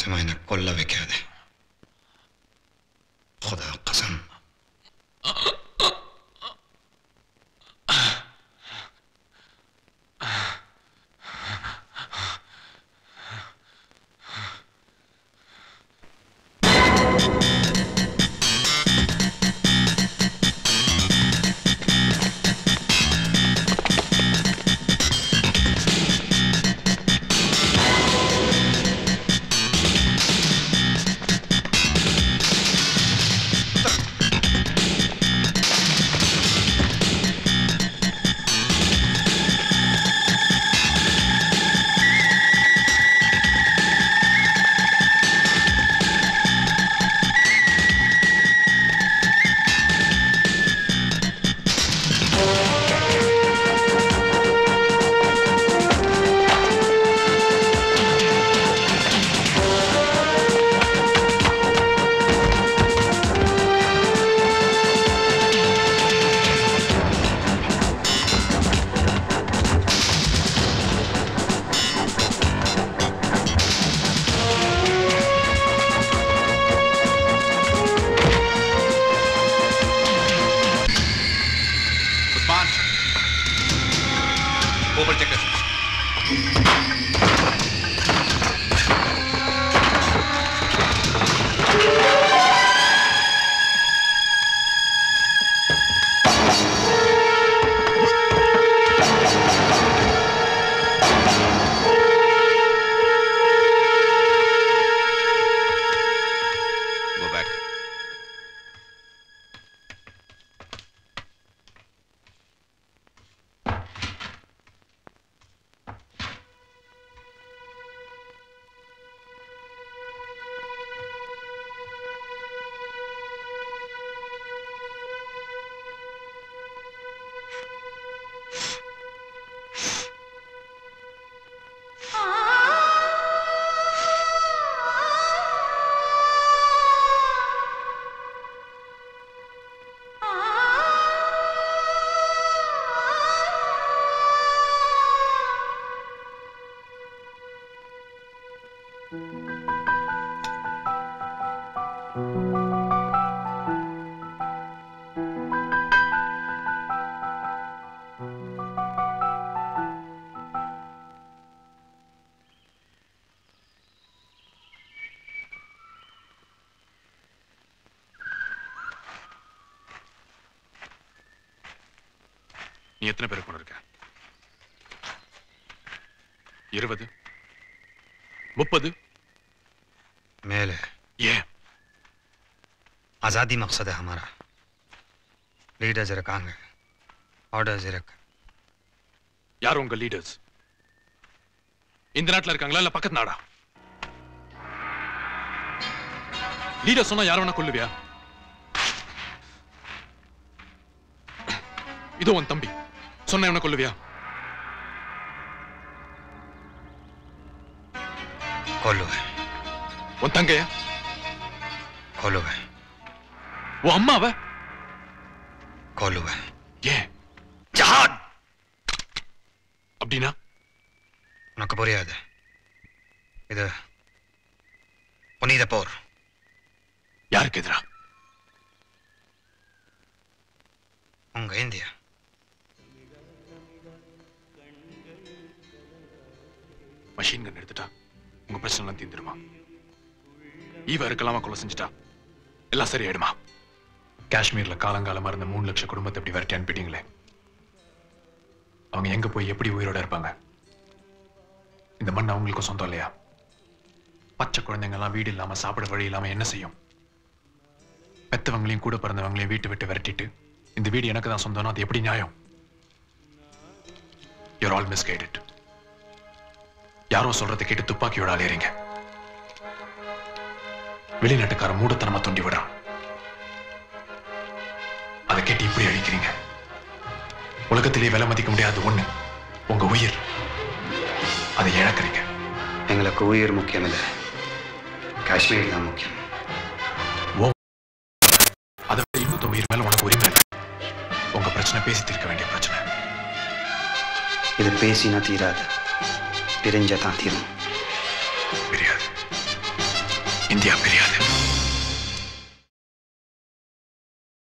சத்தியமா என்னை கொல்ல வைக்காது खुदा कसम उस्मान ऊपर चेक कर Go back. நீ எத்தனை பேரை கொண்டு இருக்க இருபது முப்பது मेल है ஏன் आज़ादी मकसद है हमारा लीडर्स रखांगे ऑर्डर्स रख யார் உங்க லீடர்ஸ் இந்த நாட்டுல இருக்காங்களா இல்ல பக்கத்து நாடா லீடர் சொன்னா யார வேணா கொல்லுவியா இதோ உன் தம்பி சொன்ன எவனை கொல்லுவியா खोलो है உன் தங்கைய खोलो है உன் அம்மாவ खोलो है ஏன் ஜஹாத் அப்படின்னா உனக்கு புரியாது இது புனித போர் யாருக்கு எதிரா உங்க இந்தியா மஷின் கன் எடுத்துட்டா உங்க பிரச்சனை எல்லாம் தீர்ந்துருமா ஈவ இருக்கலாமா கொலை செஞ்சுட்டா எல்லாம் சரியாயிடுமா காஷ்மீர்ல காலங்காலமா இருந்த மூணு லட்சம் குடும்பத்தை எப்படி விரட்டி அனுப்பிட்டீங்களே அவங்க எங்க போய் எப்படி உயிரோட இருப்பாங்க இந்த மண் அவங்களுக்கும் சொந்தம் இல்லையா பச்சை குழந்தைங்க எல்லாம் வீடு இல்லாம சாப்பிட வழி இல்லாம என்ன செய்யும் பெத்தவங்களையும் கூட பிறந்தவங்களையும் வீட்டு விட்டு விரட்டிட்டு இந்த வீடு எனக்கு தான் சொந்தம்னா அது எப்படி நியாயம் யூர் ஆல் மிஸ்கைடட் யாரோ சொல்றதை கேட்டு துப்பாக்கியோட அலையறீங்க வெளிநாட்டுக்கார மூடத்தனமா தூண்டி விடுறான் அதை கேட்டு இப்படி அழிக்கிறீங்க உலகத்திலே விலை மதிக்க முடியாத ஒண்ணு உங்க உயிர் அதை இழக்கிறீங்க எங்களுக்கு உயிர் முக்கியம் இல்லை காஷ்மீர் தான் முக்கியம் அதை விட இன்னொருத்த உயிர் மேல உனக்கு உரிமை இல்லை உங்க பிரச்சனை பேசி தீர்க்க வேண்டிய பிரச்சனை இது பேசினா தீராது பிரிஞ்சா தான் தீரும் தெரியாது இந்தியா பிரியாது